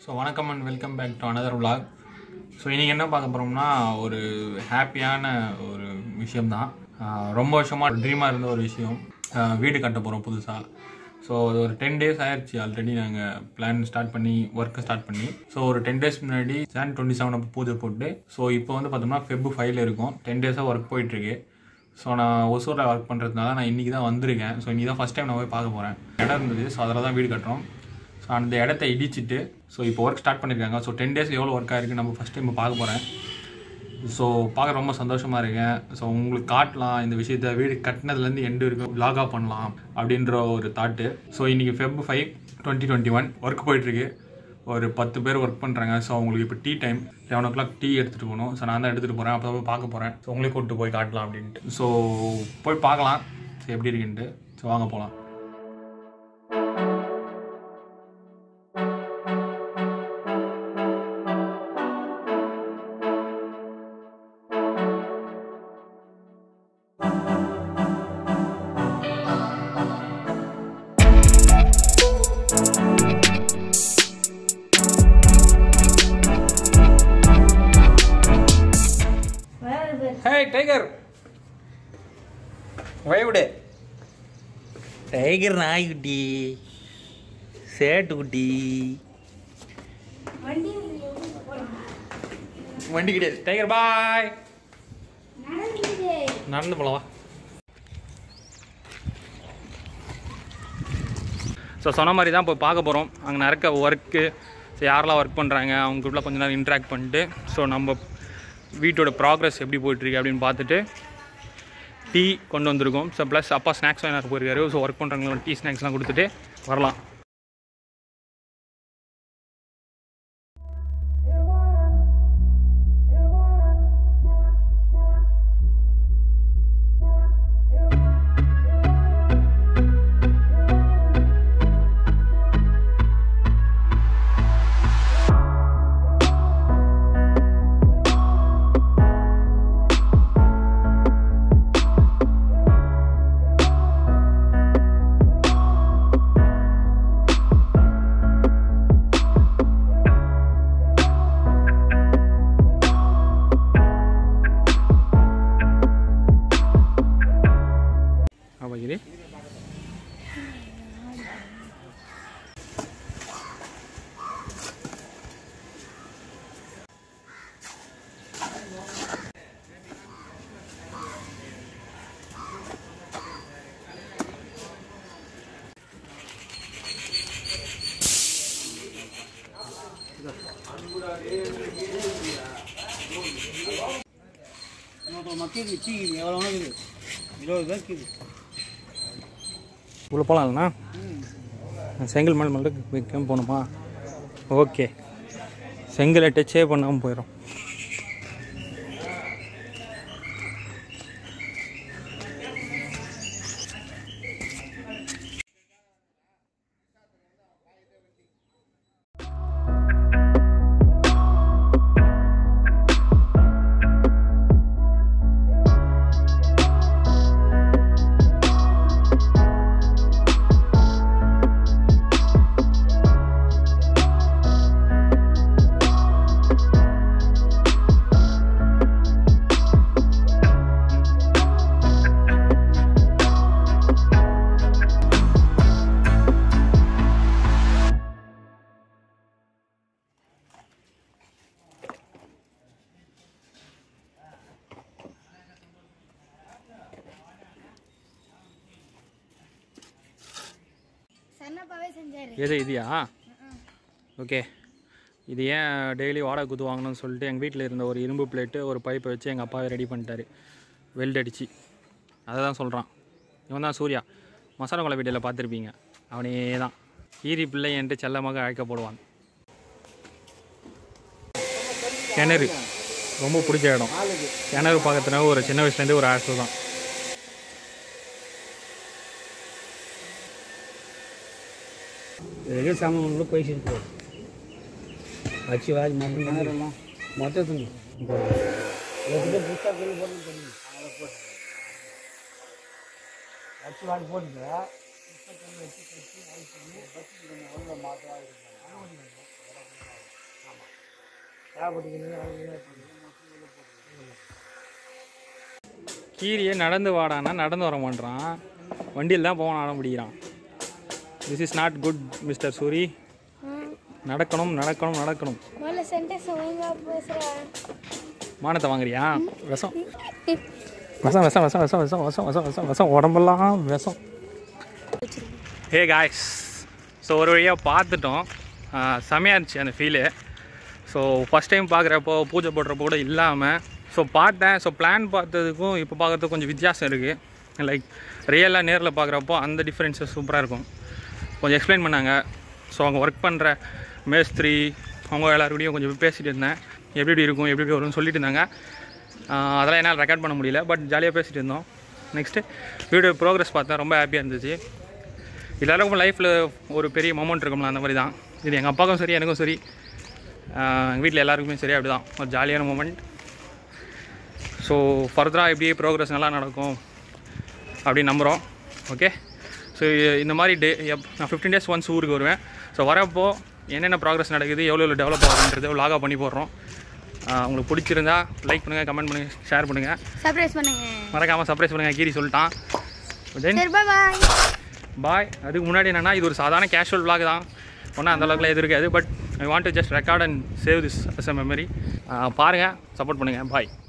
so வணக்கம் and welcome back to another vlog so இன்றைக்கி என்ன பார்க்க போகிறோம்னா ஒரு ஹாப்பியான ஒரு விஷயம்தான் ஆஹ் ரொம்ப வருஷமாக ட்ரீமாக இருந்த ஒரு விஷயம் ஆஹ் வீடு கட்ட போகிறோம் புதுசாக ஸோ அது ஒரு டென் டேஸ் ஆயிடுச்சு ஆல்ரெடி நாங்கள் பிளான் ஸ்டார்ட் பண்ணி ஒர்க்கை ஸ்டார்ட் பண்ணி ஸோ ஒரு டென் டேஸ் முன்னாடி ஜான் டுவெண்ட்டி செவன் அப்போ பூஜை போட்டு ஸோ இப்போ வந்து பார்த்தோம்னா ஃபெப் ஃபைவ்ல இருக்கும் டென் டேஸாக ஒர்க் போயிட்டுருக்கு ஸோ நான் ஒசூரில் ஒர்க் பண்ணுறதுனால நான் இன்றைக்கி தான் வந்திருக்கேன் ஸோ இன்றைக்கி தான் ஃபஸ்ட் டைம் நான் போய் பார்க்க போகிறேன் இடம் இருந்தது ஸோ அதில் தான் வீடு கட்டுறோம் ஸோ அந்த இடத்த இடிச்சிட்டு ஸோ இப்போ ஒர்க் ஸ்டார்ட் பண்ணியிருக்காங்க ஸோ டென் டேஸ் எவ்வளோ ஒர்க் ஆயிருக்கு நம்ம ஃபஸ்ட் டைம் பார்க்க போகிறேன் ஸோ பார்க்க ரொம்ப சந்தோஷமாக இருக்கேன் ஸோ உங்களுக்கு காட்டலாம் இந்த விஷயத்த வீடு கட்டினதுலேருந்து எண்டு வரைக்கும் vlog-ஆ பண்ணலாம் அப்படின்ற ஒரு தாட்டு ஸோ இன்றைக்கி Feb five twenty twenty one work போயிட்டுருக்கு ஒரு பத்து பேர் ஒர்க் பண்ணுறாங்க ஸோ அவங்களுக்கு இப்போ tea time eleven o'clock tea எடுத்துகிட்டு போகணும் ஸோ நான் தான் எடுத்துகிட்டு போகிறேன் அப்போ போய் பார்க்க போகிறேன் ஸோ உங்களே கூப்பிட்டு போய் காட்டலாம் அப்படின்ட்டு ஸோ போய் பார்க்கலாம் ஸோ எப்படி இருக்குன்ட்டு ஸோ வாங்க போகலாம் ஹே டைகர் வயவிடு டைகர் நாய்க்குட்டி சேட்டுக்குட்டி வண்டி கிடையாது டைகர் பாய் நடந்து போலாம் வா ஸோ சொன்ன மாதிரி தான் போய் பார்க்க போகிறோம் அங்கே நடக்க ஒர்க்கு ஸோ யாரெல்லாம் ஒர்க் பண்ணுறாங்க அவங்க கூட கொஞ்ச நேரம் இன்ட்ராக்ட் பண்ணிட்டு ஸோ நம்ம வீட்டோட ப்ராக்ரஸ் எப்படி போயிட்டுருக்கு அப்படின்னு பார்த்துட்டு டீ கொண்டு வந்திருக்கோம் ஸோ ப்ளஸ் அப்பா ஸ்நாக்ஸ் வாங்கிட்டு போயிருக்காரு ஸோ ஒர்க் பண்ணுறவங்களும் டீ ஸ்நாக்ஸ்லாம் கொடுத்துட்டு வரலாம் apa gini மக்கள் டீ எவ்வளோ இருக்குது இருபது பேர் இருக்குது உள்ள போகலாம்ண்ணா செங்கல் மேல் மட்டும் வைக்காம போகணுமா ஓகே செங்கலை டச்சே பண்ணாமல் போயிடும் சன்னப்பாவே செஞ்சாரு எது இதையா ஓகே இது ஏன் டெய்லி வாடகை குத்து வாங்கணும்னு சொல்லிட்டு எங்கள் வீட்டில் இருந்த ஒரு இரும்பு பிளேட்டு ஒரு பைப்பை வச்சு எங்கள் அப்பாவை ரெடி பண்ணிட்டாரு வெல்ட் அடிச்சு அதை தான் சொல்கிறான் இவன் தான் சூர்யா மசாலா கொலை வீட்டில் பார்த்துருப்பீங்க அவனே தான் ஈரி பிள்ளை என்று செல்லமாக அழைக்கப்படுவான் கிணறு ரொம்ப பிடிச்ச இடம் கிணறு பக்கத்துல ஒரு சின்ன வயசுலேருந்தே ஒரு ஆசை தான் வெளியே சாமான் பேசிட்டு வச்சு வாரி மட்டும் மொத்தத்துக்கு புதுசாக போட்டு தெரியும் வச்சு வாடி போட்டுட்டு கீரியே நடந்து வாடானா நடந்து வர மாட்டான் வண்டியில் தான் போவான் ஆட முடிகிறான் this is not good mister Suri நடக்கணும் நடக்கணும் நடக்கணும் முதல்ல சென்டென்ஸ் ஒழுங்கா பேசுகிறேன் மானத்தை வாங்குறியா விஷம் விஷம் விஷம் விஷம் விஷம் விஷம் விஷம் விஷம் விஷம் விஷம் உடம்பெல்லாம் விஷம் ஹே காய்ஸ் ஸோ ஒரு வழியாக பார்த்துட்டோம் ஆஹ் செமையா இருந்துச்சு அந்த ஃபீலு ஸோ ஃபஸ்ட் டைம் பார்க்குறப்போ பூஜை போடுறப்போ கூட இல்லாமல் ஸோ பார்த்தேன் ஸோ பிளான் பார்த்ததுக்கும் இப்போ பார்க்குறதுக்கு கொஞ்சம் வித்தியாசம் இருக்குது லைக் ரியலாக நேரில் பார்க்குறப்போ அந்த டிஃப்ரென்ஸஸ் சூப்பராக இருக்கும் கொஞ்சம் எக்ஸ்பிளைன் பண்ணாங்க ஸோ அவங்க ஒர்க் பண்ணுற மேஸ்திரி அவங்க எல்லாருக்கூடயும் கொஞ்சம் பேசிகிட்டு இருந்தேன் எப்படி எப்படி இருக்கும் எப்படி எப்படி வரும்னு சொல்லிட்டு இருந்தாங்க ஆஹ் அதெல்லாம் என்னால் ரெக்கார்ட் பண்ண முடியல பட் ஜாலியாக பேசிகிட்டு இருந்தோம் நெக்ஸ்ட்டு வீடியோ ப்ரோக்ரஸ் பார்த்தேன் ரொம்ப ஹாப்பியாக இருந்துச்சு எல்லாருக்கும் லைஃப்பில் ஒரு பெரிய மொமெண்ட் இருக்கும்ல அந்த மாதிரி தான் இது எங்கள் அப்பாவுக்கும் சரி எனக்கும் சரி எங்கள் வீட்டில் எல்லாருக்குமே சரி அப்படி தான் ஒரு ஜாலியான மூமெண்ட் ஸோ ஃபர்தராக இப்படியே ப்ரோக்ரஸ் நல்லா நடக்கும் அப்படின்னு நம்புகிறோம் ஓகே ஸோ இந்த மாதிரி டே எப் நான் ஃபிஃப்டீன் டேஸ் ஒன்ஸ் ஊருக்கு வருவேன் ஸோ வரப்போ என்னென்ன ப்ராக்ரஸ் நடக்குது எவ்வளோ எவ்வளோ டெவலப் ஆகுதுன்றது லாகா பண்ணி போடுறோம் ஆஹ் உங்களுக்கு பிடிச்சிருந்தா லைக் பண்ணுங்கள் கமெண்ட் பண்ணுங்கள் ஷேர் பண்ணுங்கள் சர்ப்ரைஸ் பண்ணுங்க மறக்காமல் சர்ப்ரைஸ் பண்ணுங்கள் கீரி சொல்லிட்டான் தென் சரி பாய் பாய் பாய் அதுக்கு முன்னாடி என்னன்னா இது ஒரு சாதாரண கேஷுவல் vlog தான் ஒன்றும் அந்த அளவுக்குலாம் எது இருக்காது but I want to just record and save this as a memory பாருங்கள் சப்போர்ட் பண்ணுங்கள் பாய்